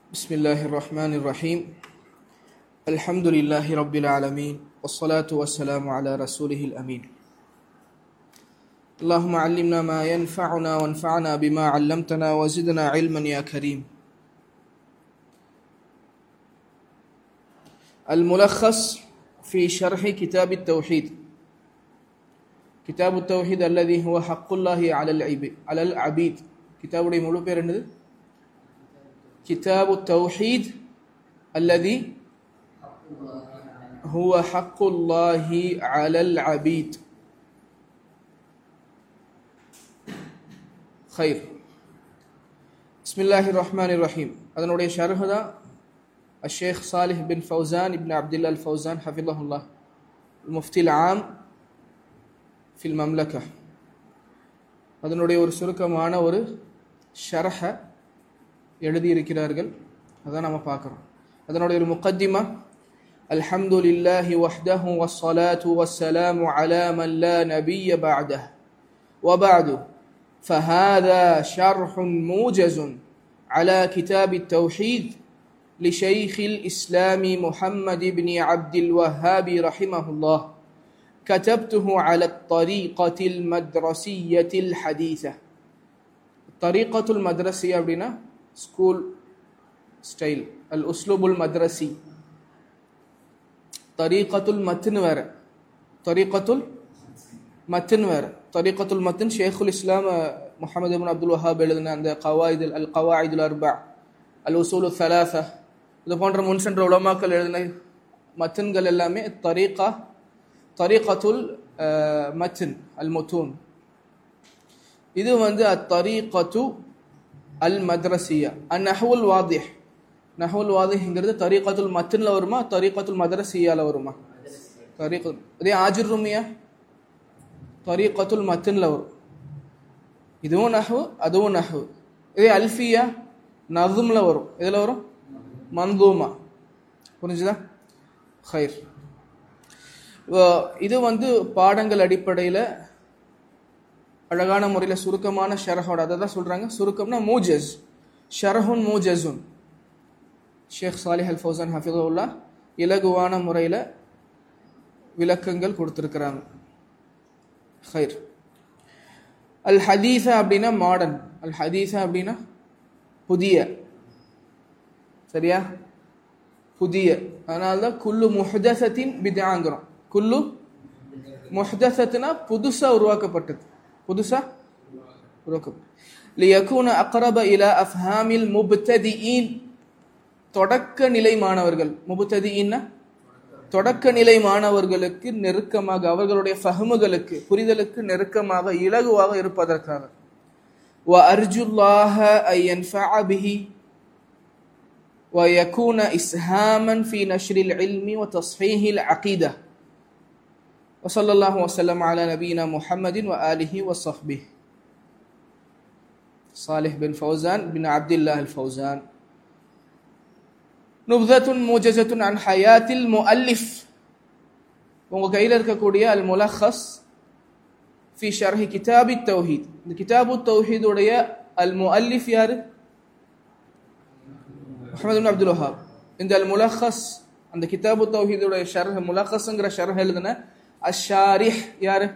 بسم الله الرحمن الرحيم الحمد لله رب العالمين والصلاة والسلام على رسوله الأمين اللهم علمنا ما ينفعنا وانفعنا بما علمتنا وزدنا علما يا كريم الملخص في شرح كتاب التوحيد كتاب التوحيد الذي هو حق الله على العبيد على العبيد كتاب முழு பேர் என்னது كتاب التوحيد الذي هو حق الله على العبيد خير بسم الله الرحمن الرحيم அதனுடைய ஷர்ஹ் தான் الشيخ صالح بن فوزان ابن عبد الله الفوزان حفظه الله المفتي العام في المملكة அதனுடைய ஒரு சுருக்கமான ஒரு ஷரஹ எழுதியிருக்கிறார்கள் அதான் நம்ம பார்க்குறோம் அதனுடைய ஒரு முக்கத்திமா الحمد لله وحده والصلاة والسلام على من لا نبي بعده وبعد فهذا شرح موجز على كتاب التوحيد لشيخ الإسلام محمد بن عبد الوهاب رحمه الله كتبته على الطريقة المدرسية الحديثة الطريقة المدرسية அப்படின்னா ஸ்கூல் ஸ்டைல் அல் உஸ்லுபுல் மத்ரசி தரீகத்துல் மத்துன்னு வேற தரீகத்துல் மத்துன்னு வேற தரீகத்துல் மத்துன் ஷேகுல் இஸ்லாம் முகமது இபின் அப்துல் வஹாப் எழுதின அந்த கவாயிதுல் அல் கவாயிதுல் அர்பா அல் உசூலு சலாசா இது போன்ற முன் சென்ற உலமாக்கள் எழுதின மத்துன்கள் எல்லாமே தரீகா தரீகத்துல் மத்தின் அல் முத்தூன் இது வந்து அத்தரீகத்து அல் மദ്രസിയ அந்நஹுல் வாதிஹ் நஹுல் வாதிஹ்ங்கிறது தரீகத்துல் மத்தின்ல வருமா தரீகத்துல் மദ്രസിயால வருமா தரீகத் இதே ஆஜிர் ருமியா தரீகத்துல் மத்தின்ல வரும் இதுவும் நஹு அதுவும் நஹு இதே அல்ஃபியா நதும்ல வரும் இதில் வரும் மந்தூமா புரிஞ்சுதா ஹைர் இது வந்து பாடங்கள் அடிப்படையில் அழகான முறையில் சுருக்கமான ஷரஹோட அதை தான் சொல்கிறாங்க சுருக்கம்னா மூஜஸ் ஷரஹுன் மூஜஸுன் ஷேக் சாலிஹ் அல் ஃபௌசான் ஹஃபிதுல்லா இலகுவான முறையில் விளக்கங்கள் கொடுத்துருக்குறாங்க ஹைர் அல் ஹதீஸா அப்படின்னா மாடர்ன் அல் ஹதீஸா அப்படின்னா புதிய சரியா புதிய அதனால தான் குல்லு முஹதசத்தின் பிதாங்கிறோம் குல்லு முஹதசத்துனா புதுசாக உருவாக்கப்பட்டது புதுசா உருவாக்கப்பட்டது லியகுன அக்ரப இல அஃப்ஹாமில் முப்ததியின் தொடக்க நிலை மாணவர்கள் முபுத்ததியின்னா தொடக்க நிலை மாணவர்களுக்கு நெருக்கமாக அவர்களுடைய ஃபஹமுகளுக்கு புரிதலுக்கு நெருக்கமாக இலகுவாக இருப்பதற்காக وأرجو الله أن ينفع به ويكون إسهاما في نشر العلم وتصحيح العقيدة وصلى الله وسلم على نبينا محمد وآله وصحبه صالح بن فوزان بن عبد الله الفوزان نبذة موجزة عن حياة المؤلف உங்கள் கையில் இருக்கக்கூடிய அல் முலஹஸ் ஃபி ஷர்ஹி கிதாபி தௌஹீத் இந்த கிதாபு தௌஹீதுடைய அல் முஅல்லிஃப் யாரு முஹமது அப்துல் வஹாப் இந்த அல் முலஹஸ் அந்த கிதாபு தௌஹீதுடைய ஷர்ஹ் முலஹஸ்ங்கிற ஷர்ஹ் எழுதுன அஷாரிஹ் யாரு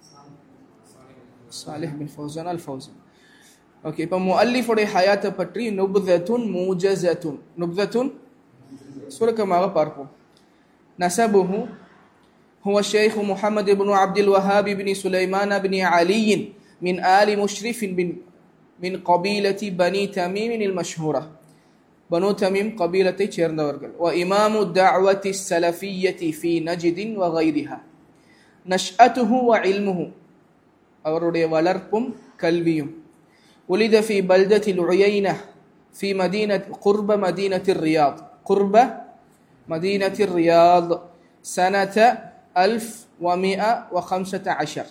Salih bin Fawzan al Fawzan okay இப்போ முஅல்லிஃபுடைய ஹயாத்தை பற்றி நுப்தத்துன் மூஜஸத்துன் நுப்தத்துன் சுருக்கமாக பார்ப்போம் நசபுஹு هو الشيخ محمد بن عبد الوهاب بن سليمان بن علي من آل مشرف بن من قبيلة بني تميم المشهورة بنو تميم قبيلة சேர்ந்தவர்கள் وإمام الدعوة السلفية في نجد وغيرها نشأته وعلمه அவருடைய வளர்ப்பும் கல்வியும் ولد في بلدة العيينة في مدينة قرب مدينة الرياض قرب مدينة الرياض سنة ألف ومئة وخمسة عشر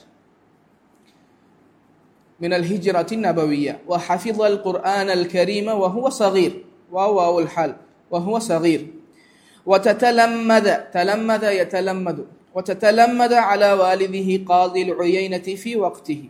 من الهجرة النبوية وحفظ القرآن الكريم وهو صغير واو الحال وهو صغير وتتلمذ تلمذ يتلمذ وتتلمذ على والده قاضي العيينة في وقته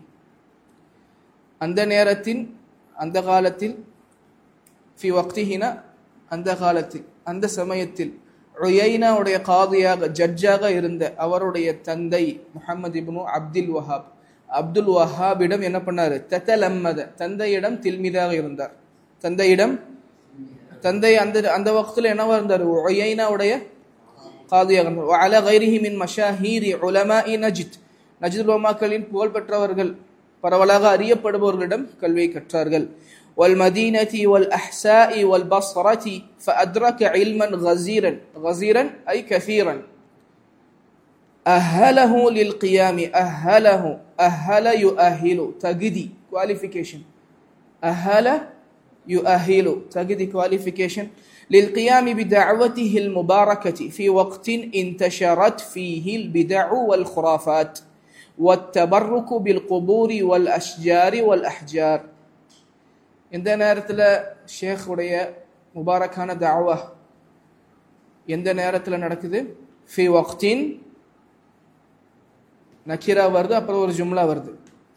அந்த நேரத்தின் அந்த காலத்தில் ஃபி வக்திஹினா அந்த காலத்தில் அந்த சமயத்தில் உயைனாவுடைய காதியாக ஜட்ஜாக இருந்த அவருடைய தந்தை முஹம்மது இப்னு அப்துல் வஹாப் அப்துல் வஹாபிடம் என்ன பண்ணாரு தத்தலம்மத தந்தையிடம் தில்மிதாக இருந்தார் தந்தையிடம் தந்தை அந்த அந்த வக்தில் என்னவா இருந்தார் உயைனாவுடைய காதியாக இருந்தார் அல கைரிஹி மின் மஷாஹீரி உலமாஇ நஜித் நஜித் உலமாக்களின் புகழ்பெற்றவர்கள் பரவலாக அறியப்படுபவர்களிடம் கல்வியை கற்றார்கள் والمدينة والأحساء والبصرة فأدرك علما غزيرا غزيرا أي كثيرا أهله للقيام أهله أهل يؤهل تجدي qualification أهل يؤهل تجدي qualification للقيام بدعوته المباركة في وقت انتشرت فيه البدع والخرافات والتبرك بالقبور والأشجار والأحجار எந்த நேரத்தில் ஷேக்குடைய முபாரக்கான தாவா எந்த நேரத்தில் நடக்குது ஃபி வக்தின் நக்கிரா வருது அப்புறம் ஒரு ஜும்லா வருது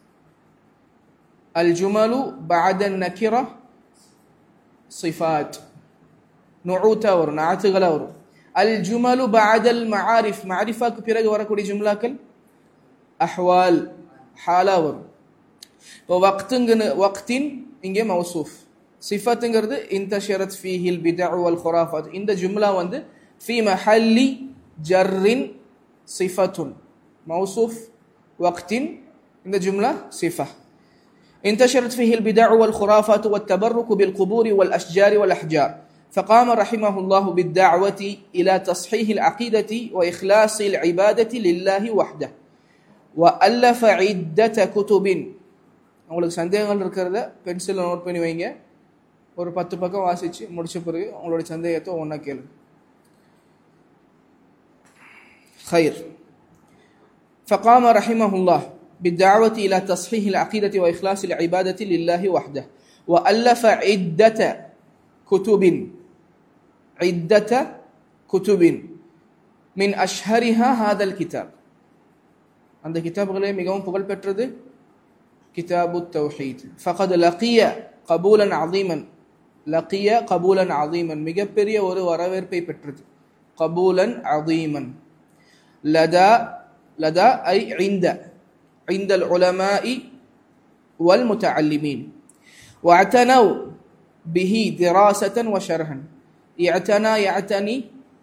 அல் ஜுமலு பாதன் நக்கிரா சிஃபாத் நுஊத்தா வரும் நாத்துகளா வரும் அல் ஜுமலு பாதல் மஆரிஃப் மஆரிஃபாக்கு பிறகு வரக்கூடிய ஜும்லாக்கள் அஹ்வால் ஹாலா வரும் இப்போ வக்துங்கன்னு வக்தின் இங்கே மௌசூஃப் சிஃபத்துங்கிறது இந்த ஷரத் ஃபீஹில் பிதா வல் ஹுராஃபாத் இந்த ஜும்லா வந்து ஃபி மஹல்லி ஜர்ரின் சிஃபத்துன் மௌசூஃப் வக்தின் இந்த ஜும்லா சிஃபா انتشرت فيه البدع والخرافات والتبرك بالقبور والأشجار والأحجار فقام رحمه الله بالدعوة إلى تصحيح العقيدة وإخلاص العبادة لله وحده وألف عدة كتب உங்களுக்கு சந்தேகங்கள் இருக்கிறத பென்சிலில் நோட் பண்ணி வைங்க ஒரு பத்து பக்கம் வாசித்து முடிச்ச பிறகு உங்களோட சந்தேகத்தை ஒன்றா கேளு خير فقام رحمه الله بالدعوة إلى تصحيح العقيدة وإخلاص العبادة لله وحده وألف عدة كتب عدة كتب من أشهرها هذا الكتاب அந்த கிதாபுகளே மிகவும் புகழ்பெற்றது كتاب التوحيد فقد لقي قبولا عظيما لقي قبولا عظيما மிகப்பெரிய ஒரு வரவேற்பை பெற்றது قبولا عظيما لدى لدى أي عند عند العلماء والمتعلمين واعتنوا به دراسة وشرحا اعتنى يعتني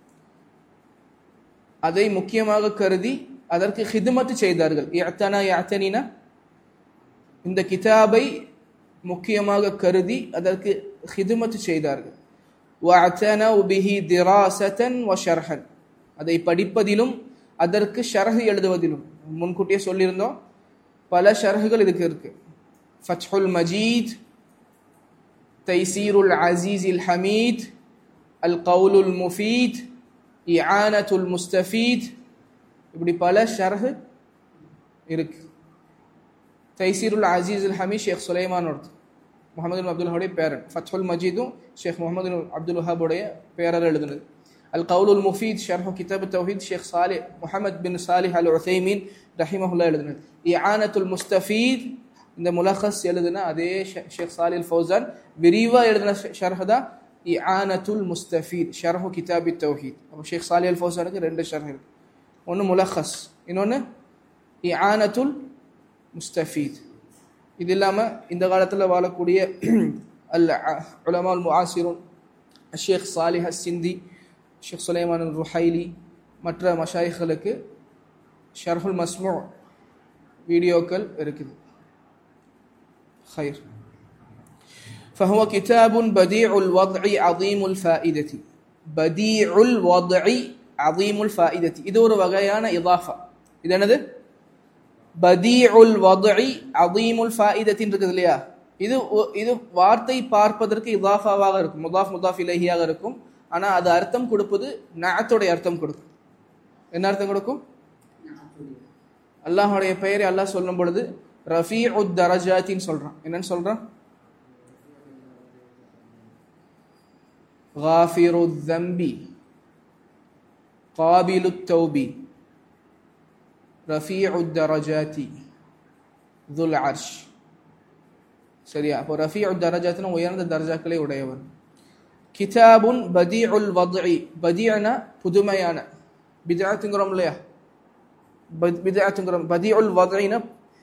அதை முக்கியமாக கருதி அதற்கு ஹிதுமத்து செய்தார்கள் இஅத்தனா யாத்தனினா இந்த கிதாபை முக்கியமாக கருதி அதற்கு ஹிதுமத்து செய்தார்கள் وَاعْتَنَوْا بِهِ دِرَاسَةً وَشَرْحًا அதை படிப்பதிலும் அதற்கு ஷரஹ் எழுதுவதிலும் முன்கூட்டியே சொல்லியிருந்தோம் பல ஷரஹுகள் இதுக்கு இருக்கு ஃபத்ஹுல் மஜீத் தைசீருல் அசீஸில் ஹமீத் அல் கவுலுல் முஃபீத் இஆனத்துல் முஸ்தஃபீத் இப்படி பல ஷரஹ் இருக்கு தைசீருல் அசீஸ் அல் ஹமீத் ஷேக் சுலைமான் ஒருத்தர் முகமது அப்துல்லாவுடைய பேரன் ஃபத்ஹுல் மஜீதும் ஷேக் முகமது அப்துல் வஹாபுடைய பேரர் எழுதுனது அல் கவுலுல் முஃபீத் ஷர்ஹு கிதாப் தௌஹீத் ஷேக் சாலி முஹம்மத் பின் சாலிஹ் அல் உசைமீன் ரஹிமஹுல்லா எழுதுனது இஆனத்துல் முஸ்தஃபீத் இந்த முலஹஸ் எழுதுன அதே ஷேக் சாலில் ஃபௌசான் விரிவாக எழுதின ஷர்ஹ் தான் இஆனத்துல் முஸ்தஃபீத் ஷர்ஹு கிதாபி தௌஹீத் அப்போ ஷேக் சாலி அல் ஃபௌசானுக்கு ரெண்டு ஷர்ஹ் இருக்கு ஒன்று முலஹஸ் இன்னொன்று இஆனத்துல் முஸ்தஃபீத் இது இல்லாமல் இந்த காலத்தில் வாழக்கூடிய அல் உலமா அல் முஆசிரும் ஷேக் சாலிஹ் சிந்தி ஷேக் சுலைமான் அல் ருஹைலி மற்ற மஷாயிகளுக்கு ஷர்ஹுல் மஸ்மூ வீடியோக்கள் இருக்குது خير فهو كتاب بديع الوضع عظيم الفائدة بديع الوضع عظيم الفائدة இது ஒரு வகையான இதாஃபா இது என்னது பதீஉல் வதுஇ அதீமுல் ஃபாயிதத்தின் இருக்குது இல்லையா இது இது வார்த்தை பார்ப்பதற்கு இதாஃபாவாக இருக்கும் முதாஃப் முதாஃப் இலஹியாக இருக்கும் ஆனால் அது அர்த்தம் கொடுப்பது நாத்துடைய அர்த்தம் கொடுக்கும் என்ன அர்த்தம் கொடுக்கும் அல்லாஹுடைய பெயரை அல்லாஹ் சொல்லும் பொழுது ரஃபீ உத் தரஜாத்தின்னு சொல்றான் என்னன்னு சொல்றான் غافر الذنب قابل التوب رفيع الدرجات ذو العرش சரியா அப்போ ரஃபீ தரஜாத்தின உயர்ந்த தர்ஜாக்களை உடையவர் கிதாபுன் பதீஉல் வத்இ பதீஅனா புதுமையான பிதஅத்துங்கிறோம் இல்லையா பிதஅத்துங்கிறோம் பதீஉல் வத்இனா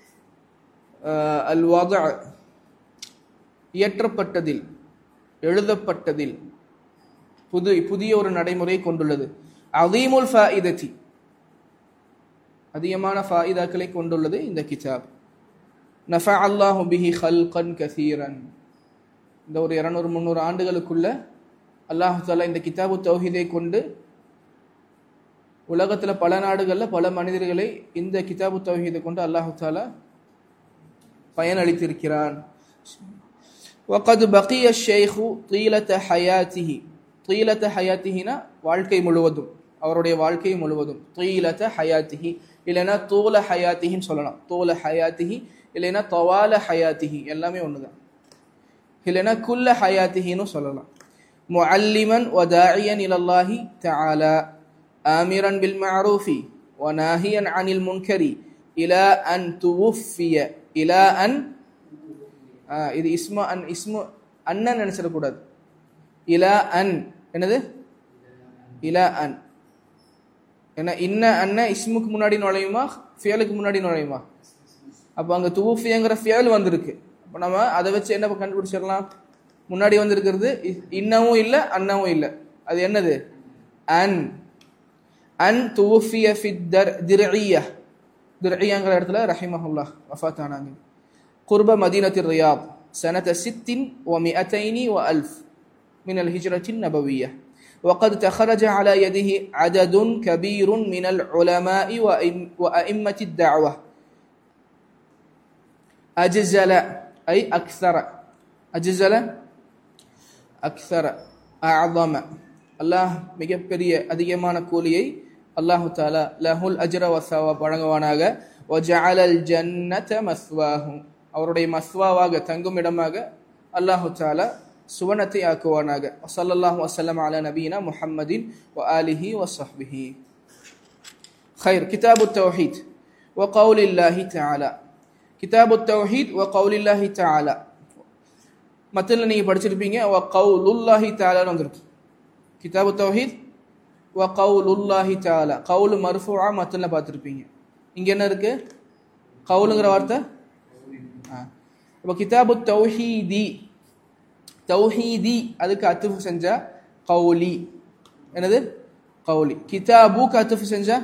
அல் வத்அ இயற்றப்பட்டதில் எழுதப்பட்டதில் புது புதிய ஒரு நடைமுறை கொண்டுள்ளது அதீமுல் ஃபாயிதத்தி அதிகமான ஃபாயிதாக்களை கொண்டுள்ளது இந்த கிதாப் நஃபா அல்லாஹு பிஹி ஹல்கன் கசீரன் இந்த ஒரு இரநூறு முந்நூறு ஆண்டுகளுக்குள்ள அல்லாஹு தாலா இந்த கிதாபு தௌஹீதை கொண்டு உலகத்தில் பல நாடுகளில் பல மனிதர்களை இந்த கிதாபு தௌஹீதை கொண்டு அல்லாஹு தாலா பயனளித்திருக்கிறான் وقد بقي الشيخ طيلة حياته طيلة حياتهனா வாழ்க்கை முழுவதும் அவருடைய வாழ்க்கை முழுவதும் طيلة حياته இல்லைன்னா தூல ஹயாத்திஹின்னு சொல்லலாம் தூல ஹயாத்திஹி இல்லைன்னா தவால ஹயாத்திஹி எல்லாமே ஒண்ணுதான் இல்லைன்னா குல்ல ஹயாத்திஹின்னு சொல்லலாம் முஅல்லிமன் வதாஇயன் இலல்லாஹி தஆலா ஆமிரன் பில் மஅரூஃபி وناهيا عن المنكر إلى أن توفي إلى أن இது இஸ்மு அன் இஸ்மு அண்ணன் நினைச்சிடக்கூடாது இலா அன் என்னது இலா அன் ஏன்னா இன்ன அண்ண இஸ்முக்கு முன்னாடி நுழையுமா ஃபியலுக்கு முன்னாடி நுழையுமா அப்போ அங்கே துவுஃபியங்கிற ஃபியல் வந்திருக்கு அப்போ நம்ம அதை வச்சு என்ன கண்டுபிடிச்சிடலாம் முன்னாடி வந்திருக்கிறது இன்னவும் இல்லை அண்ணவும் இல்லை அது என்னது அன் அன் துவுஃபிய ஃபித் தர் திர்இயா திர்இயாங்கிற இடத்துல ரஹிமஹுல்லா வஃபாத் ஆனாங்க قرب مدينة الرياض سنة ست ومئتين وألف من الهجرة النبوية وقد تخرج على يده عدد كبير من العلماء وأئمة الدعوة أجزل أي أكثر أجزل أكثر أعظم الله மிகப்பெரிய அதிகமான கூலியை அல்லாஹு தாலா லஹுல் அஜ்ர வசாவா வழங்குவானாக وجعل الجنة مثواه அவருடைய மஸ்வாவாக தங்கும் இடமாக அல்லாஹு தாலா சுவனத்தை ஆக்குவானாக வசல்லாஹு வசல்லம் அலா நபீனா முஹம்மதின் வ ஆலிஹி வசஹ்பிஹி خير كتاب التوحيد وقول الله تعالى كتاب التوحيد وقول الله تعالى மத்தில நீங்க படிச்சிருப்பீங்க வ கவுலுல்லாஹி தஆலான்னு வந்திருக்கு கிதாபு தௌஹீத் வ கவுலுல்லாஹி தஆலா கவுல் மர்ஃபூஆ மத்தில பார்த்திருப்பீங்க இங்க என்ன இருக்கு கவுலுங்கிற வார்த்தை இப்போ கிதாபு தௌஹீதி தௌஹீதி அதுக்கு அத்துஃபு செஞ்சா கௌலி என்னது கௌலி கிதாபுக்கு அத்துஃபு செஞ்சா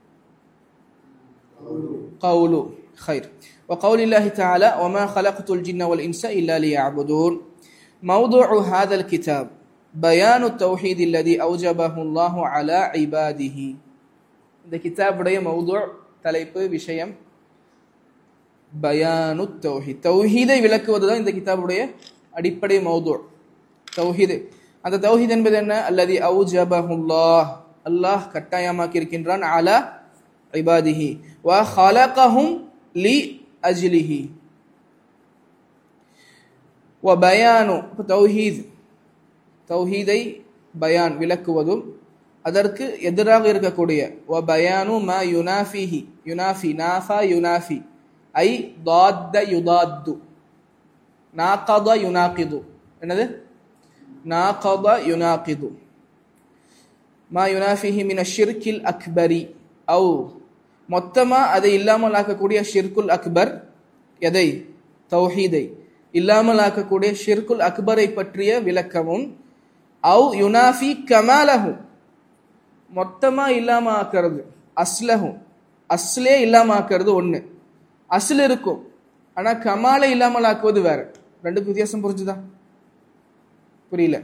قول خير وقول الله تعالى وما خلقت الجن والإنس إلا ليعبدون موضوع هذا الكتاب بيان التوحيد الذي أوجبه الله على عباده இந்த கிதாபுடைய மௌது தலைப்பு விஷயம் பயானு தௌஹீத் தௌஹீதை விளக்குவது தான் இந்த கிதாபுடைய அடிப்படை மௌது தௌஹீது அந்த தௌஹீத் என்பது என்ன அல்லது அவுஜபஹுல்லாஹ் அல்லாஹ் கட்டாயமாக்கி இருக்கின்றான் அலா இபாதிஹி வ ஹலகஹும் லி அஜ்லிஹி வ பயானு தௌஹீத் தௌஹீதை பயான் விளக்குவதும் அதற்கு எதிராக இருக்கக்கூடிய வ பயானு ம யுனாஃபிஹி யுனாஃபி நாஃபா யுனாஃபி ஐ தாத்த யுதாத்து நாகத யுனாகிது என்னது நாகத யுனாகிது மா யுனாஃபிஹி மின ஷிர்கில் அக்பரி அவு மொத்தமாக அதை இல்லாமல் ஆக்கக்கூடிய ஷிர்குல் அக்பர் எதை தௌஹீதை இல்லாமல் ஆக்கக்கூடிய ஷிர்குல் அக்பரை பற்றிய விளக்கமும் அவு யுனாஃபி கமாலஹு மொத்தமாக இல்லாமல் ஆக்கிறது அஸ்லஹும் அஸ்லே இல்லாமல் ஆக்கிறது ஒன்று அசில் இருக்கும் ஆனால் கமாலை இல்லாமல் ஆக்குவது வேற ரெண்டுக்கு வித்தியாசம் புரிஞ்சுதா புரியல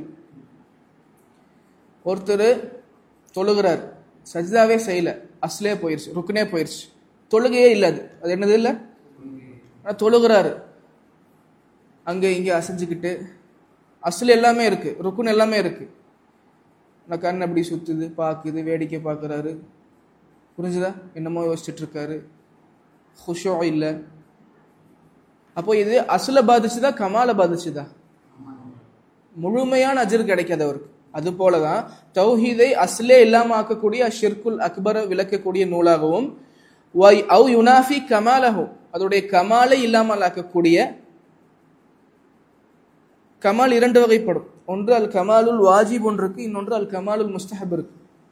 ஒருத்தர் தொழுகிறார் சஜிதாவே செய்யல அஸ்லே போயிருச்சு ருக்குனே போயிருச்சு தொழுகையே இல்லை அது அது என்னது இல்லை ஆனால் தொழுகிறாரு அங்கே இங்கே அசைஞ்சுக்கிட்டு அஸ்ல எல்லாமே இருக்கு ருக்குன் எல்லாமே இருக்கு ஆனால் கண் அப்படி சுத்துது பார்க்குது வேடிக்கை பார்க்குறாரு புரிஞ்சுதா என்னமோ யோசிச்சுட்டு இருக்காரு ஹுஷோ இல்லை அப்போ இது அசுல பாதிச்சுதா கமால பாதிச்சுதா முழுமையான அஜர் கிடைக்காது அவருக்கு அது போலதான் தௌஹீதை அஸ்லே இல்லாம ஆக்கக்கூடிய ஷிர்குல் அக்பரை விளக்கக்கூடிய நூலாகவும் அவு யுனாஃபி கமாலஹு அதோடைய கமாலை இல்லாமல் ஆக்கக்கூடிய கமால் இரண்டு வகைப்படும் ஒன்று அல் கமாலுல் வாஜிப் ஒன்று இருக்கு இன்னொன்று அல் கமாலுல் முஸ்தஹப் இருக்கு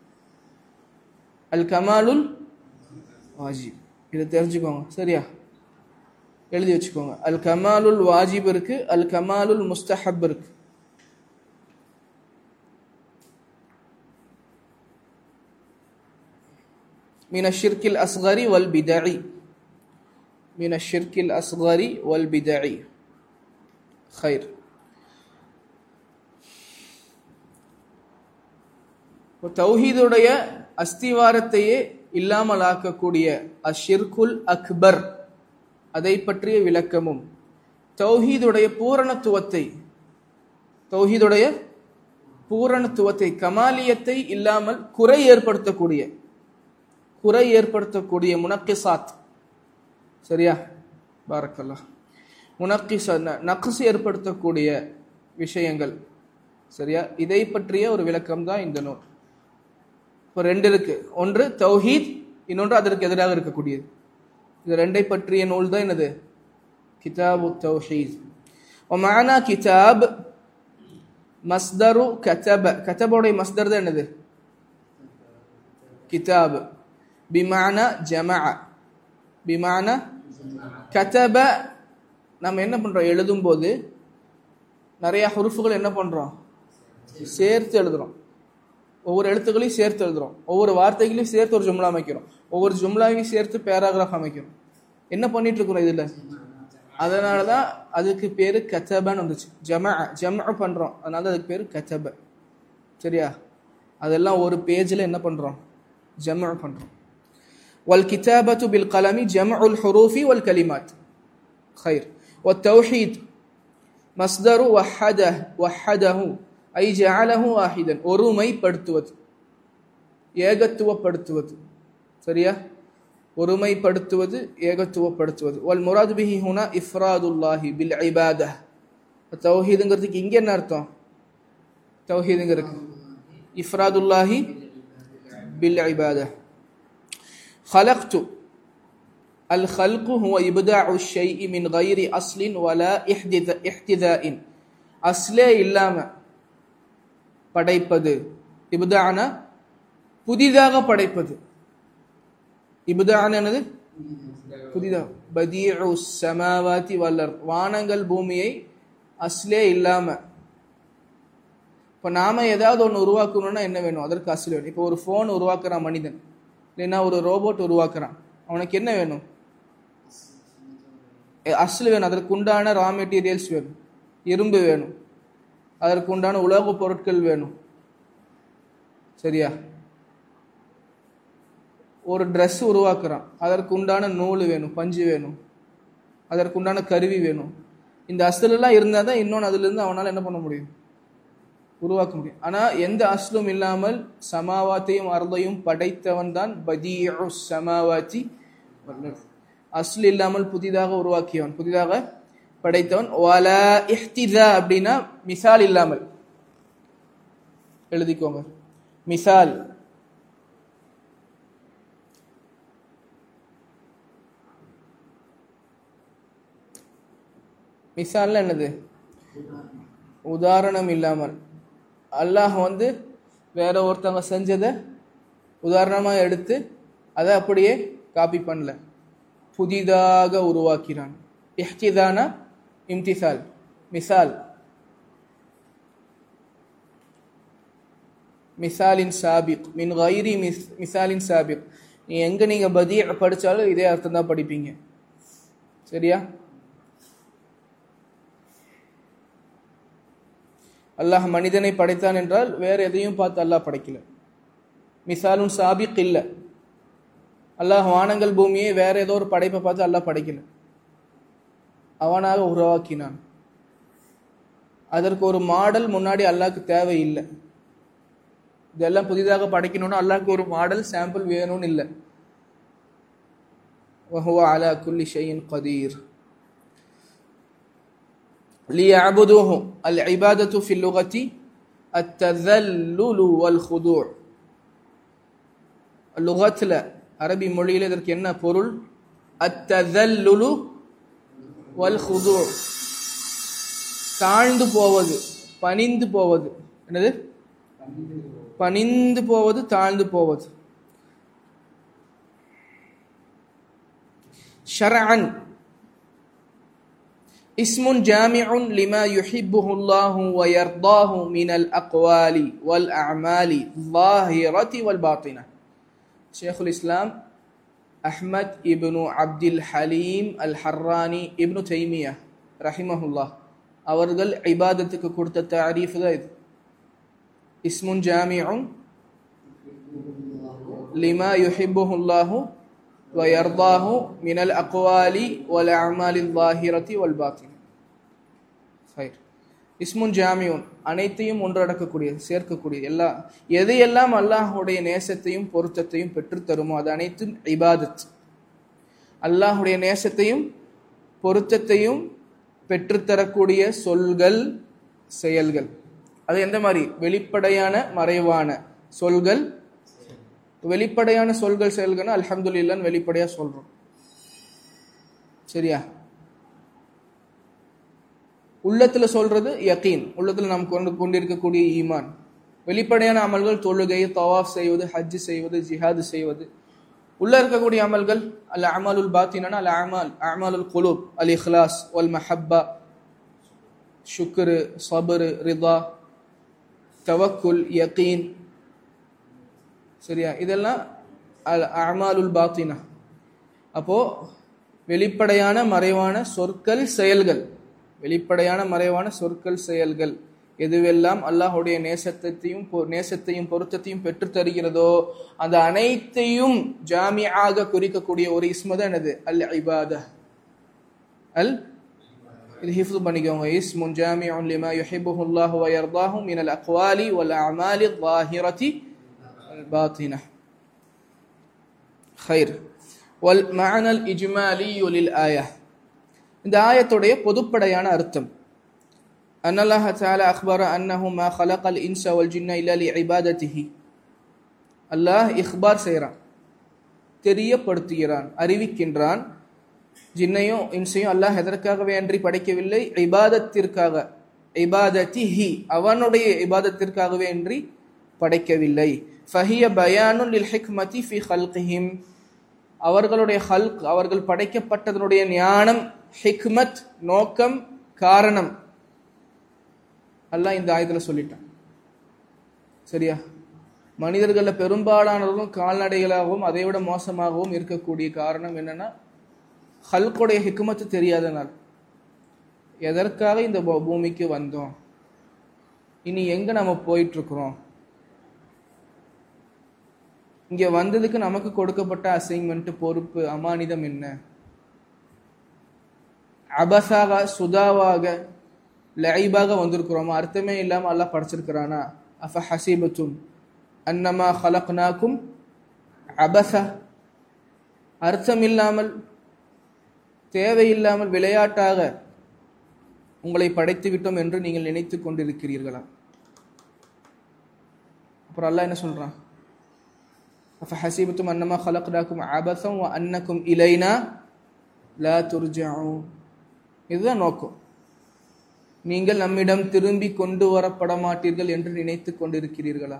அல் கமாலுல் வாஜிப் இதை தெரிஞ்சுக்கோங்க சரியா எழுதி வச்சுக்கோங்க அல் கமாலுல் வாஜிப் இருக்கு அல் கமாலுல் முஸ்தஹப் இருக்கு من الشرك الأصغر والبدع من الشرك الأصغر والبدع خير தௌஹீதுடைய அஸ்திவாரத்தையே இல்லாமல் ஆக்கக்கூடிய அஷிர்குல் அக்பர் அதை பற்றிய விளக்கமும் தௌஹீதுடைய பூரணத்துவத்தை தௌஹீதுடைய பூரணத்துவத்தை கமாலியத்தை இல்லாமல் குறை ஏற்படுத்தக்கூடிய குறை ஏற்படுத்தக்கூடிய முனக்கிசாத் சரியா பாரக்கல்லா முனக்கிச நக்ஸ் ஏற்படுத்தக்கூடிய விஷயங்கள் சரியா இதை பற்றிய ஒரு விளக்கம் தான் இந்த நூல் இப்போ ரெண்டு இருக்கு ஒன்று தௌஹீத் இன்னொன்று அதற்கு எதிராக இருக்கக்கூடியது இது ரெண்டை பற்றிய நூல் தான் என்னது கிதாபு தௌஹீத் ஒமானா கிதாப் மஸ்தரு கதப கதபோடைய மஸ்தர் தான் என்னது கிதாப் பிமான ஜமா பிமான கதப நம்ம என்ன பண்றோம் எழுதும்போது நிறைய ஹுருஃபுகள் என்ன பண்றோம் சேர்த்து எழுதுறோம் ஒவ்வொரு எழுத்துக்களையும் சேர்த்து எழுதுறோம் ஒவ்வொரு வார்த்தைகளையும் சேர்த்து ஒரு ஜும்லா அமைக்கிறோம் ஒவ்வொரு ஜும்லாவையும் சேர்த்து பேராகிராஃப் அமைக்கிறோம் என்ன பண்ணிட்டு இருக்கிறோம் இதுல அதனால தான் அதுக்கு பேரு கத்தபன்னு வந்துச்சு ஜம ஜம பண்றோம் அதனால அதுக்கு பேரு கத்தப சரியா அதெல்லாம் ஒரு பேஜில் என்ன பண்றோம் ஜம பண்றோம் والكتابة بالقلم جمع الحروف والكلمات خير والتوحيد مصدر وحده وحده أي جعله واحدا ஒருமைப்படுத்துவது ஏகத்துவப்படுத்துவது சரியா ஒருமைப்படுத்துவது ஏகத்துவப்படுத்துவது வல் முராது பிஹி ஹுனா இஃப்ராதுல்லாஹி பில் இபாதா தௌஹீதுங்கிறதுக்கு இங்க என்ன அர்த்தம் தௌஹீதுங்கிறதுக்கு இஃப்ராதுல்லாஹி பில் இபாதா خلقت الخلق هو إبداع الشيء من غير أصل ولا احتذاء அஸ்லே இல்லாம படைப்பது இபுதான புதிதாக படைப்பது இபுதான என்னது புதிதாக பதியு சமாவாதி வல்லர் வானங்கள் பூமியை அஸ்லே இல்லாம இப்போ நாம ஏதாவது ஒன்று உருவாக்கணும்னா என்ன வேணும் அதற்கு அஸ்ல வேணும் இப்போ ஒரு ஃபோன் உருவாக்குறான் மனிதன் இல்லைன்னா ஒரு ரோபோட் உருவாக்குறான் அவனுக்கு என்ன வேணும் அஸ்ல் வேணும் அதற்கு உண்டான ரா மெட்டீரியல்ஸ் வேணும் இரும்பு வேணும் அதற்கு உண்டான உலோகப் பொருட்கள் வேணும் சரியா ஒரு ட்ரெஸ் உருவாக்குறான் அதற்கு உண்டான நூல் வேணும் பஞ்சு வேணும் அதற்கு உண்டான கருவி வேணும் இந்த அஸ்லெல்லாம் இருந்தால் தான் இன்னொன்று அதுலேருந்து அவனால் என்ன பண்ண முடியும் உருவாக்க முடியும் ஆனால் எந்த அஸ்லும் இல்லாமல் சமாவாத்தையும் அர்தையும் படைத்தவன் தான் பதியு சமாவாத்தி அஸ்ல் இல்லாமல் புதிதாக உருவாக்கியவன் புதிதாக படைத்தவன் வல இஹ்திதா அப்படின்னா மிசால் இல்லாமல் எழுதிக்கோங்க மிசால் மிசால்னா என்னது உதாரணம் இல்லாமல் அல்லாஹ் வந்து வேற ஒருத்தவங்க செஞ்சதை உதாரணமாக எடுத்து அதை அப்படியே காப்பி பண்ணல புதிதாக உருவாக்கிறான் இஹ்திதானா இம்திசால் மிசால் மிசாலின் சாபிக் மின் கைரி மிஸ் மிசாலின் சாபிக் நீ எங்கே நீங்கள் பதி படித்தாலும் இதே அர்த்தம் தான் படிப்பீங்க சரியா அல்லாஹ் மனிதனை படைத்தான் என்றால் வேற எதையும் பார்த்து அல்லாஹ் படைக்கல மிசாலுன் சாபிக் இல்லை அல்லாஹ் வானங்கள் பூமியை வேற ஏதோ ஒரு படைப்பை பார்த்து அல்லாஹ் படைக்கல அவனாக உருவாக்கினான் அதற்கு ஒரு மாடல் முன்னாடி அல்லாஹ்க்கு தேவையில்லை இதெல்லாம் புதிதாக படைக்கணும்னு அல்லாஹ்க்கு ஒரு மாடல் சாம்பிள் வேணும்னு இல்லை وهو على كل شيء قدير ليعبدوه العبادة في اللغة التذلل والخضوع اللغة அரபி மொழியில் இதற்கு என்ன பொருள் அத்ததல்லுலு வல் ஹுது தாழ்ந்து போவது பணிந்து போவது என்னது பணிந்து போவது தாழ்ந்து போவது ஷரஅன் اسم جامع لما يحبه الله ويرضاه من الأقوال والأعمال الظاهرة والباطنة شيخ الإسلام أحمد ابن عبد الحليم الحراني ابن تيمية رحمه الله அவர்கள் இபாதத்துக்கு கொடுத்த தாரீஃப் தான் இது இஸ்முன் ஜாமிஉன் லிமா யுஹிப்புஹுல்லாஹு ويرضاه من الأقوال والأعمال الظاهرة والباطنة خير இஸ்முன் ஜாமியூன் அனைத்தையும் ஒன்றடக்கக்கூடிய சேர்க்கக்கூடிய எல்லா எதையெல்லாம் அல்லாஹுடைய நேசத்தையும் பொருத்தத்தையும் பெற்றுத்தருமோ அது அனைத்தும் இபாதத் அல்லாஹுடைய நேசத்தையும் பொருத்தத்தையும் பெற்றுத்தரக்கூடிய சொல்கள் செயல்கள் அது எந்த மாதிரி வெளிப்படையான மறைவான சொல்கள் வெளிப்படையான சொல்கள் செயல்கள்னா அல்ஹம்துலில்லான்னு வெளிப்படையா சொல்றோம் சரியா உள்ளத்துல சொல்றது யகீன் உள்ளத்துல நாம் கொண்டு கொண்டிருக்கக்கூடிய ஈமான் வெளிப்படையான அமல்கள் தொழுகை தவாஃப் செய்வது ஹஜ் செய்வது ஜிஹாது செய்வது உள்ள இருக்கக்கூடிய அமல்கள் அல் அமலுல் பாத்தினா அல் அமால் அமாலுல் குலூப் அல் இஹ்லாஸ் வல் மஹப்பா ஷுக்ரு சபரு ரிதா தவக்குல் யகீன் சரியா இதெல்லாம் அல் அமாலுல் பாத்தினா அப்போ வெளிப்படையான மறைவான சொற்கள் செயல்கள் வெளிப்படையான மறைவான சொற்கள் செயல்கள் எதுவெல்லாம் அல்லாஹுடைய நேசத்தையும் பொ- நேசத்தையும் பொருத்தத்தையும் பெற்று தருகிறதோ அந்த அனைத்தையும் ஜாமியாக குறிக்கக்கூடிய ஒரு இஸ்மு தான் என்னது அல் இபாத அல் இது ஹிஃப்து பண்ணிக்கோங்க இஸ்முன் ஜாமிஉன் லிமா யுஹிப்புஹு அல்லாஹு வ யர்தாஹு மினல் அக்வாலி வல் அமாலி الظاهرة الباطنة خير والمعنى الإجمالي للآية இந்த ஆயத்துடைய பொதுப்படையான அர்த்தம் أن الله تعالى أخبر أنه ما خلق الإنس والجن إلا لعبادته அல்லாஹ் இஹ்பார் செய்கிறான் தெரியப்படுத்துகிறான் அறிவிக்கின்றான் ஜின்னையும் இன்சையும் அல்லாஹ் எதற்காகவே அன்றி படைக்கவில்லை இபாதத்திற்காக இபாதத்திஹி அவனுடைய இபாதத்திற்காகவே அன்றி படைக்கவில்லை ஃபஹிய பயானுல் லில் ஹிக்மதி ஃபி ஹல்கிஹிம் அவர்களுடைய ஹல்க் அவர்கள் படைக்கப்பட்டதனுடைய ஞானம் ஹிக்மத் நோக்கம் காரணம் அல்லாஹ் இந்த ஆயத்துல சொல்லிட்டான் சரியா மனிதர்களில் பெரும்பாலானவர்களும் கால்நடைகளாகவும் அதை விட மோசமாகவும் இருக்கக்கூடிய காரணம் என்னன்னா ஹல்குடைய ஹிக்மத்து தெரியாதனால் எதற்காக இந்த பூ- பூமிக்கு வந்தோம் இனி எங்க நம்ம போயிட்டு இருக்கிறோம் இங்க வந்ததுக்கு நமக்கு கொடுக்கப்பட்ட அசைன்மெண்ட் பொறுப்பு அமானிதம் என்ன அபசாக சுதாவாக லைபாக வந்திருக்கிறோமா அர்த்தமே இல்லாம அல்லாஹ் படைச்சிருக்கிறானா அஃப ஹசீபத்தும் அன்னமா ஹலக்னாக்கும் அபச அர்த்தம் இல்லாமல் தேவையில்லாமல் விளையாட்டாக உங்களை படைத்து விட்டோம் என்று நீங்கள் நினைத்து கொண்டிருக்கிறீர்களா அப்புறம் அல்லாஹ் என்ன சொல்றான் أفحسبتم أنما خلقناكم عبثا وأنكم إلينا لا ترجعون இதுதான் நோக்கம் நீங்கள் நம்மிடம் திரும்பி கொண்டு வரப்பட மாட்டீர்கள் என்று நினைத்துக் கொண்டிருக்கிறீர்களா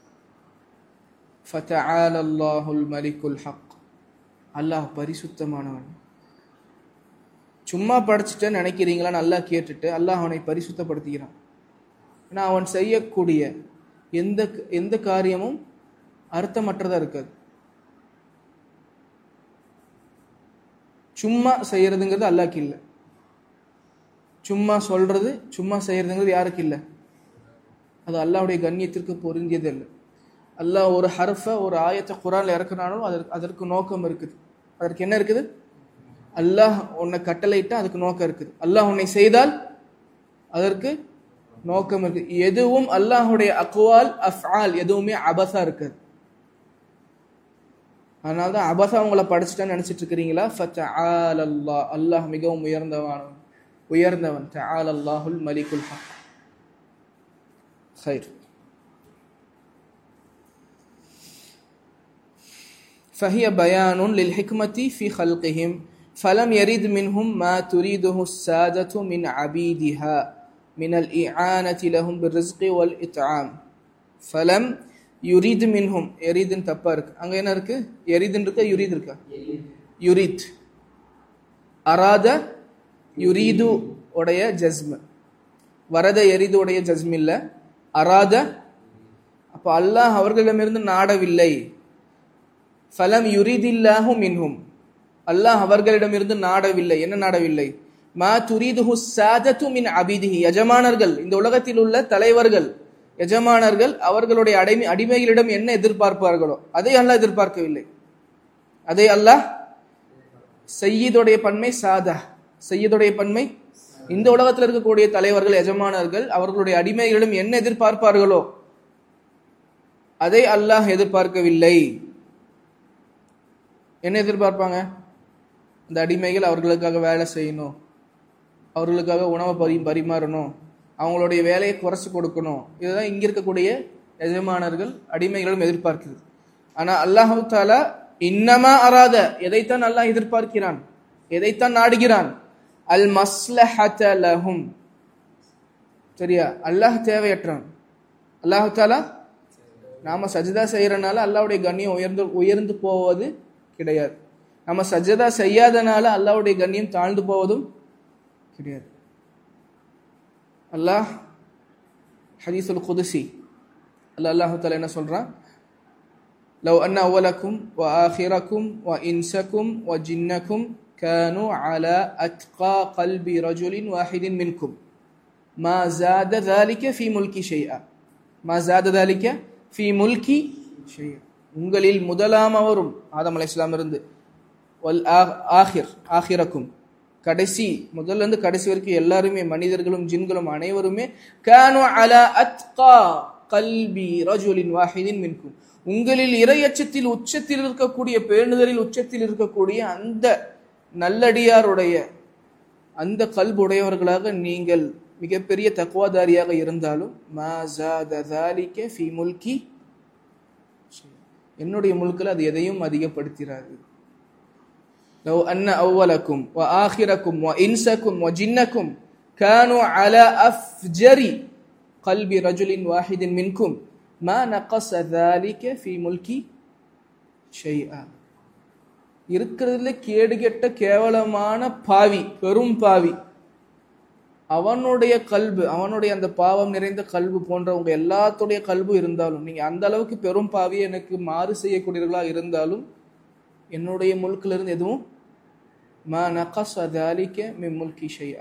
ஃபதஆல அல்லாஹுல் மலிக்குல் ஹக் அல்லாஹ் பரிசுத்தமானவன் சும்மா படிச்சுட்டேன்னு நினைக்கிறீங்களா நல்லா கேட்டுட்டு அல்லாஹ் அவனை பரிசுத்தப்படுத்துகிறான் ஏன்னா அவன் செய்யக்கூடிய எந்த எந்த காரியமும் அர்த்தமற்றதா இருக்காது சும்மா செய்யறதுங்கிறது அல்லாஹ்க்கு இல்லை சும்மா சொல்றது சும்மா செய்யறதுங்கிறது யாருக்கு இல்லை அது அல்லாஹ்வுடைய கண்ணியத்திற்கு பொருந்தியது இல்லை அல்லாஹ் ஒரு ஹர்ஃபை ஒரு ஆயத்தை குரான்ல இறக்குனாலும் அதற்கு அதற்கு நோக்கம் இருக்குது அதற்கு என்ன இருக்குது அல்லாஹ் உன்னை கட்டளையிட்டா அதுக்கு நோக்கம் இருக்குது அல்லாஹ் உன்னை செய்தால் அதற்கு நோக்கம் இருக்கு எதுவும் அல்லாஹ்வுடைய அக்வால் அஃஆல் எதுவுமே அபசா இருக்காது அதனால தான் அபசா உங்களை படிச்சுட்டேன்னு நினைச்சிட்டு இருக்கிறீங்களா ஃபதஆல அல்லாஹ் அல்லாஹ் மிகவும் உயர்ந்தவன் உயர்ந்தவன் தஆல அல்லாஹுல் மலிகுல் ஹக் خير فهي بيان للحكمة في خلقهم فلم يرد منهم ما تريده السادة من عبيدها من الإعانة لهم بالرزق والإطعام فلم يريد منهم يريد தப்பா இருக்கு அங்க என்ன இருக்கு يريد இருக்கா يريد இருக்கா يريد அராத யுரீது உடைய ஜஸ்ம் வரத எரிது உடைய ஜஸ்ம் இல்ல அராத அப்ப அல்லாஹ் அவர்களிடமிருந்து நாடவில்லை ஃபலம் யுரிதில்லாஹு மின்ஹும் அல்லாஹ் அவர்களிடமிருந்து நாடவில்லை என்ன நாடவில்லை மா துரிதுஹு சாதத்து மின் அபிதிஹி எஜமானர்கள் இந்த உலகத்தில் உள்ள தலைவர்கள் எஜமானர்கள் அவர்களுடைய அடிமை அடிமைகளிடம் என்ன எதிர்பார்ப்பார்களோ அதை அல்லாஹ் எதிர்பார்க்கவில்லை அதை அல்லாஹ் செய்யதுடைய பன்மை சாதா செய்யதுடைய பன்மை இந்த உலகத்தில் இருக்கக்கூடிய தலைவர்கள் எஜமானர்கள் அவர்களுடைய அடிமைகளிடம் என்ன எதிர்பார்ப்பார்களோ அதை அல்லாஹ் எதிர்பார்க்கவில்லை என்ன எதிர்பார்ப்பாங்க இந்த அடிமைகள் அவர்களுக்காக வேலை செய்யணும் அவர்களுக்காக உணவை பரி பரிமாறணும் அவங்களுடைய வேலையை குறைச்சு கொடுக்கணும் இதுதான் இங்க இருக்கக்கூடிய எஜமானர்கள் அடிமைகளும் எதிர்பார்க்குது ஆனா அல்லாஹு தாலா இன்னமா அராத எதைத்தான் அல்லாஹ் எதிர்பார்க்கிறான் எதைத்தான் நாடுகிறான் அல் மஸ்லஹத லஹும் சரியா அல்லாஹ் தேவையற்றான் அல்லாஹு தாலா நாம சஜிதா செய்யறனால அல்லாவுடைய கண்ணியம் உயர்ந்து உயர்ந்து போவது கிடையாது நம்ம சஜதா செய்யாதனால அல்லாவுடைய கண்ணியம் தாழ்ந்து போவதும் கிடையாது அல்லாஹ் ஹதீசுல் குதுசி அல்லா அல்லாஹு தாலா என்ன சொல்றான் لو أن أولكم وآخركم وإنسكم وجنكم كانوا على أتقى قلب رجل واحد منكم ما زاد ذلك في ملك شيئا ما زاد ذلك في ملك شيئا உங்களில் முதலாமவரும் ஆதம் அலை இஸ்லாம் இருந்து வல் ஆஹிர் ஆஹிரக்கும் கடைசி முதல்ல இருந்து கடைசி வரைக்கும் எல்லாருமே மனிதர்களும் ஜின்களும் அனைவருமே கானு அலா அத்கா கல்பி ரஜுலின் வாஹிதின் மின்கும் உங்களில் இரையச்சத்தில் உச்சத்தில் இருக்கக்கூடிய பேணுதலில் உச்சத்தில் இருக்கக்கூடிய அந்த நல்லடியாருடைய அந்த கல்புடையவர்களாக நீங்கள் மிகப்பெரிய தக்குவாதாரியாக இருந்தாலும் என்னுடைய முழுக்கில் அது எதையும் அதிகப்படுத்திறாரு لو أن أولكم وآخركم وإنسكم وجنكم كانوا على أفجر قلب رجل واحد منكم ما نقص ذلك في ملك شيئا இருக்கிறதுல கேடுகெட்ட கேவலமான பாவி பெரும் பாவி அவனுடைய கல்பு அவனுடைய அந்த பாவம் நிறைந்த கல்பு போன்றவங்க எல்லாத்துடைய கல்பு இருந்தாலும் நீங்க அந்த அளவுக்கு பெரும் பாவியை எனக்கு மாறு செய்யக்கூடியவர்களா இருந்தாலும் என்னுடைய முழுக்கில் இருந்து எதுவும் மா நகஸ் அதாலிக்க மி முல்கி ஷையா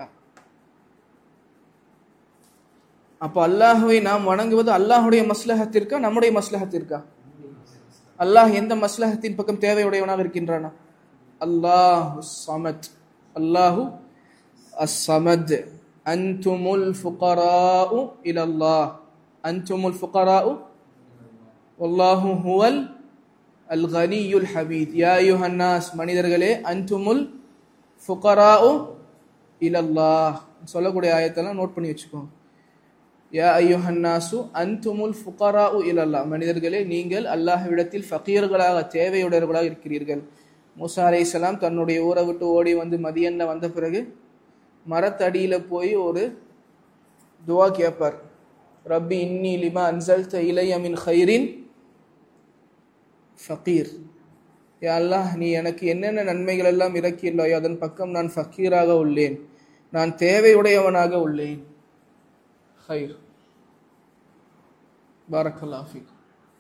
அப்போ அல்லாஹுவை நாம் வணங்குவது அல்லாஹுடைய மஸ்லஹத்திற்கா நம்முடைய மஸ்லஹத்திற்கா அல்லாஹ் எந்த மஸ்லஹத்தின் பக்கம் தேவையுடையவனாக இருக்கின்றானா அல்லாஹு சமத் அல்லாஹு அஸ்ஸமத் அன்துமுல் ஃபுகராஉ இலல்லாஹ் அன்துமுல் ஃபுகராஉ வல்லாஹு ஹுவல் அல் கனியுல் ஹபீத் யா யுஹன்னாஸ் மனிதர்களே அன்துமுல் ஃபுகராஉ இலல்லாஹ் சொல்லக்கூடிய ஆயத்தெல்லாம் நோட் பண்ணி வச்சுக்கோங்க யா ஐயுஹன்னாசு அன்துமுல் ஃபுகராஉ இலல்லாஹ் மனிதர்களே நீங்கள் அல்லாஹ்விடத்தில் ஃபகீர்களாக தேவையுடையவர்களாக இருக்கிறீர்கள் மூசா அலைஹிஸ்ஸலாம் தன்னுடைய ஊரை விட்டு ஓடி வந்து மதியன்ல வந்த பிறகு மரத்தடியில போய் ஒரு துவா கேட்பார் ரப்பி இன்னி லிமா அன்சல்த இலைய மின் ஹைரின் ஃபகீர் யா அல்லாஹ் நீ எனக்கு என்னென்ன நன்மைகள் எல்லாம் இறக்கியுள்ளாயோ அதன் பக்கம் நான் ஃபக்கீராக உள்ளேன் நான் தேவையுடையவனாக உள்ளேன் خير بارك الله فيك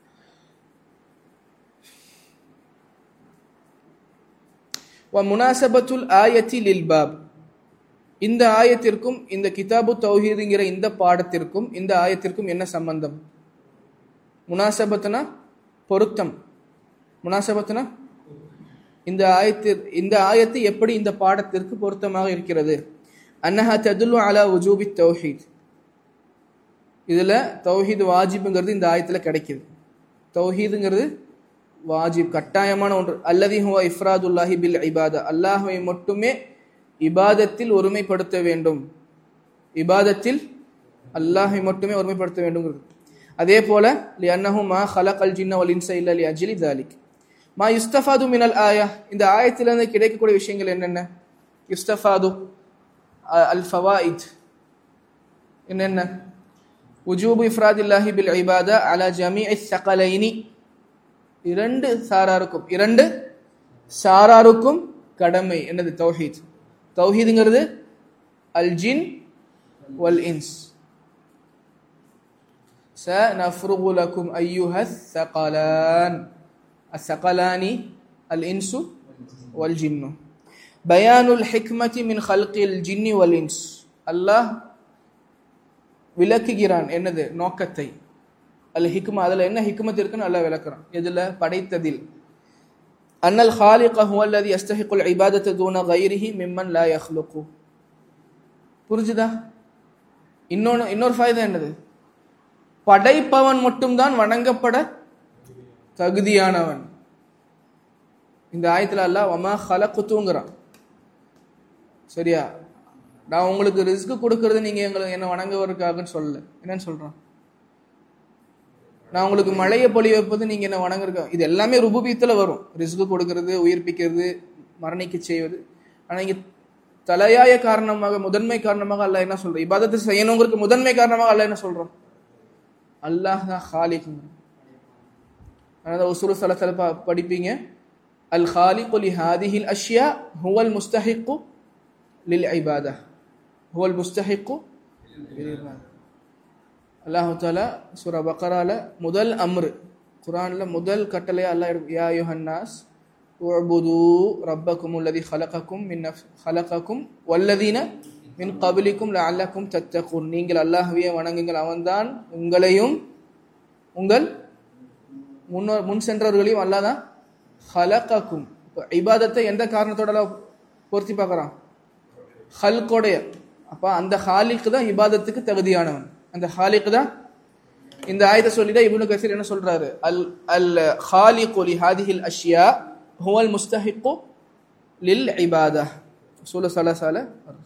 ومناسبة الآية للباب இந்த ஆயத்திற்கும் இந்த கிதாபு தௌஹீதுங்கிற இந்த பாடத்திற்கும் இந்த ஆயத்திற்கும் என்ன சம்பந்தம் முனாசபத்துனா பொருத்தம் முனாசபத்துனா இந்த ஆயத்திற் இந்த ஆயத்து எப்படி இந்த பாடத்திற்கு பொருத்தமாக இருக்கிறது அன்னஹா ததுல்லு அலா உஜூபி தௌஹீத் இதில் தௌஹீத் வாஜிப்புங்கிறது இந்த ஆயத்தில் கிடைக்குது தௌஹீதுங்கிறது வாஜிப் கட்டாயமான ஒன்று அல்லதி ஹுவா இஃப்ராதுல்லாஹி பில் இபாதா அல்லாஹுவை மட்டுமே இபாதத்தில் ஒருமைப்படுத்த வேண்டும் இபாதத்தில் அல்லாஹை மட்டுமே ஒருமைப்படுத்த வேண்டும்ங்கிறது அதே போல லி அன்னஹு மா ஹலக் அல் ஜின்ன வல் இன்ச இல்ல லி அஜ்லி தாலிக் மா யுஸ்தஃபாது மினல் ஆயா இந்த ஆயத்திலிருந்து கிடைக்கக்கூடிய விஷயங்கள் என்னென்ன யுஸ்தஃபாது அல் ஃபவாயித் என்னென்ன உஜூபு இஃப்ராதில்லாஹி பில் இபாதா அலா ஜமீஇ ஸகலைனி இரண்டு சாராருக்கும் இரண்டு சாராருக்கும் கடமை என்னது தௌஹீத் தௌஹீதுங்கிறது அல் ஜின் வல் இன்ஸ் سنفرغ لكم أيها الثقلان الثقلان الإنس والجن بيان الحكمة من خلق الجن والإنس الله விளக்குகிறான் என்னது நோக்கத்தை அல் ஹிக்மா அதுல என்ன ஹிக்மத் இருக்குன்னு நல்லா விளக்குறான் எதுல படைத்ததில் அன்னல் ஹாலிக ஹுவ அல்லதி யஸ்தஹிகுல் இபாதத்து தூன கைரிஹி மிம்மன் லா யஹ்லுகு புரிஞ்சுதா இன்னொன்னு இன்னொரு ஃபாய்தா என்னது படைப்பவன் மட்டும்தான் வணங்கப்பட தகுதியானவன் இந்த ஆயத்துல அல்லாஹ் வமா ஹலக்குத்துங்கிறான் சரியா நான் உங்களுக்கு ரிஸ்க் கொடுக்கறது நீங்க எங்களுக்கு என்ன வணங்குவதற்காகன்னு சொல்லல என்னன்னு சொல்றான் நான் உங்களுக்கு மழையை பொழி வைப்பது நீங்க என்ன வணங்குறக்க இது எல்லாமே ருபுபீத்துல வரும் ரிஸ்க் கொடுக்கறது உயிர்ப்பிக்கிறது மரணிக்க செய்வது ஆனா இங்க தலையாய காரணமாக முதன்மை காரணமாக அல்லாஹ் என்ன சொல்றான் இபாதத்தை செய்யணுங்கிறதுக்கு முதன்மை காரணமாக அல்லாஹ் என்ன சொல்றான் அல்லாஹ் தான் ஹாலிக் அதனால உசுரு சலசல படிப்பீங்க அல் ஹாலிகு லி ஹாதிஹில் அஷ்யா ஹுவல் முஸ்தஹிக்கு லில் இபாதா ஹுவல் முஸ்தஹிக்கு அல்லாஹு தாலா சூரா பக்கரால முதல் அம்ரு குரான்ல முதல் கட்டளையா அல்லாஹ் எடுக்கும் யா யுஹன்னாஸ் உஅபுது ரப்பக்கும் அல்லதி ஹலகக்கும் மின் நஃப் ஹலகக்கும் வல்லதீன மின் கபிலிக்கும் லஅல்லக்கும் தத்தகுன் நீங்கள் அல்லாஹ்வையே வணங்குங்கள் அவன்தான் உங்களையும் உங்கள் முன்னோர் முன் சென்றவர்களையும் அல்லாஹ் தான் ஹலகக்கும் இபாதத்தை எந்த காரணத்தோட அல்லாஹ் பொருத்தி பார்க்கறான் ஹல்கோடைய அப்ப அந்த ஹாலிக்கு தான் இபாதத்துக்கு தகுதியானவன் அந்த ஹாலிக்கு தான் இந்த ஆயத்தை சொல்லிட்டா இப்னு கசீர் என்ன சொல்றாரு அல் அல் ஹாலிகு லி ஹாதிஹில் அஷ்யா ஹுவல் முஸ்தஹிக்கு லில் இபாதா உசூல சலசால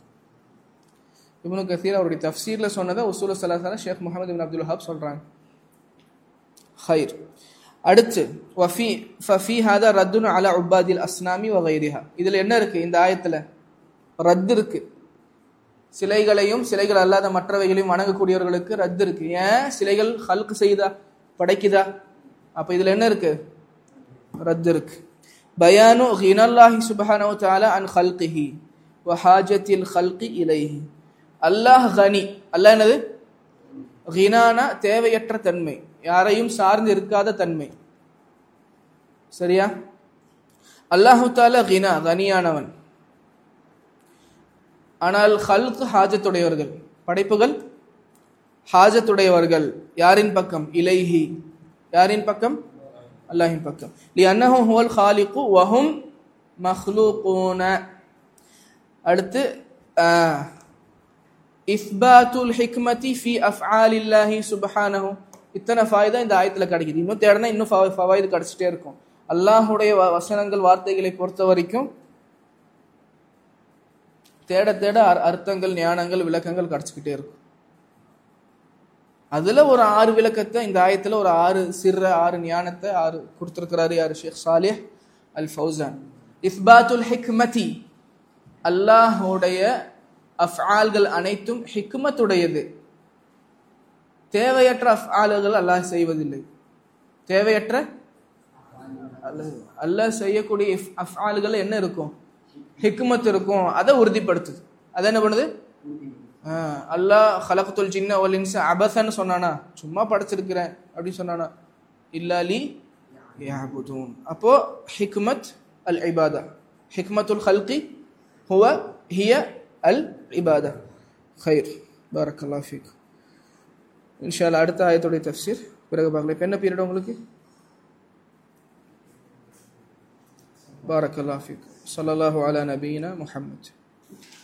இப்னு கசீர் அவருடைய தஃப்சீர்ல சொன்னதை உசூல சலசால ஷேக் முகமது இப்னு அப்துல் வஹாப் சொல்றாங்க ஹைர் அடுத்து வஃபி ஃபஃபி ஹாதா ரத்துன் அலா உபாதில் அஸ்னாமி வகைரிஹா இதுல என்ன இருக்கு இந்த ஆயத்துல ரத்து இருக்கு சிலைகளையும் சிலைகள் அல்லாத மற்றவைகளையும் வணங்கக்கூடியவர்களுக்கு ரத்து இருக்கு ஏன் சிலைகள் ஹல்க் செய்தா படைக்குதா அப்ப இதுல என்ன இருக்கு ரத்து இருக்கு பயானு ஹினல்லாஹி சுபஹானஹு தஆலா அன் ஹல்கிஹி வ ஹாஜத்தில் ஹல்கி இலைஹி அல்லாஹ் கனி அல்லாஹ் என்னது ஹினானா தேவையற்ற தன்மை யாரையும் சார்ந்து இருக்காத தன்மை சரியா அல்லாஹு தாலா கினா கனியானவன் ஆனால் ஹல்க் ஹாஜத்துடையவர்கள் படைப்புகள் ஹாஜத்துடையவர்கள் யாரின் பக்கம் இலைஹி யாரின் பக்கம் அல்லாஹின் பக்கம் லி அன்னஹு ஹுவல் ஹாலிகு வஹும் மஹ்லூகூன அடுத்து இஸ்பாத்துல் ஹிக்மதி ஃபி அஃஆலில்லாஹி சுப்ஹானஹு இத்தனை ஃபாய்தா இந்த ஆயத்துல கிடைக்குது இன்னும் தேடனா இன்னும் ஃபவாய்து கிடைச்சிட்டே இருக்கும் அல்லாஹுடைய வசனங்கள் வார்த்தைகளை பொறுத்த வரைக்கும் தேட தேட அர்த்தங்கள் ஞானங்கள் விளக்கங்கள் கிடைச்சிக்கிட்டே இருக்கும் அதுல ஒரு ஆறு விளக்கத்தை இந்த ஆயத்துல ஒரு ஆறு சிற ஆறு ஞானத்தை ஆறு கொடுத்திருக்கிறாரு யாரு ஷேக் சாலிஹ் அல் ஃபௌசான் இஸ்பாத்துல் ஹிக்மதி அல்லாஹுடைய அஃஆல்கள் அனைத்தும் ஹிக்மத்துடையது தேவையற்ற அஃஆல்கள் அல்லாஹ் செய்வதில்லை தேவையற்ற அல்லாஹ் செய்யக்கூடிய அஃஆல்கள் என்ன இருக்கும் ஹிக்மத் இருக்கும் அதை உறுதிப்படுத்துது அதை என்ன பண்ணுது அல்லாஹ் ஹலகத்துல் ஜின்ன ஒலின்ஸ் அபசன்னு சொன்னானா சும்மா படைச்சிருக்கிறேன் அப்படின்னு சொன்னானா இல்லாலி யாபுதூன் அப்போ ஹிக்மத் அல் இபாதா ஹிக்மத்துல் ஹல்கி ஹுவ ஹிய அல் இபாதா خير بارك الله فيك இன்ஷா அல்லா அடுத்த ஆயத்துடைய தஃப்சீர் பிறகு பார்க்கலாம் இப்போ என்ன பீரியட் உங்களுக்கு بارك الله فيك صلى الله على نبينا محمد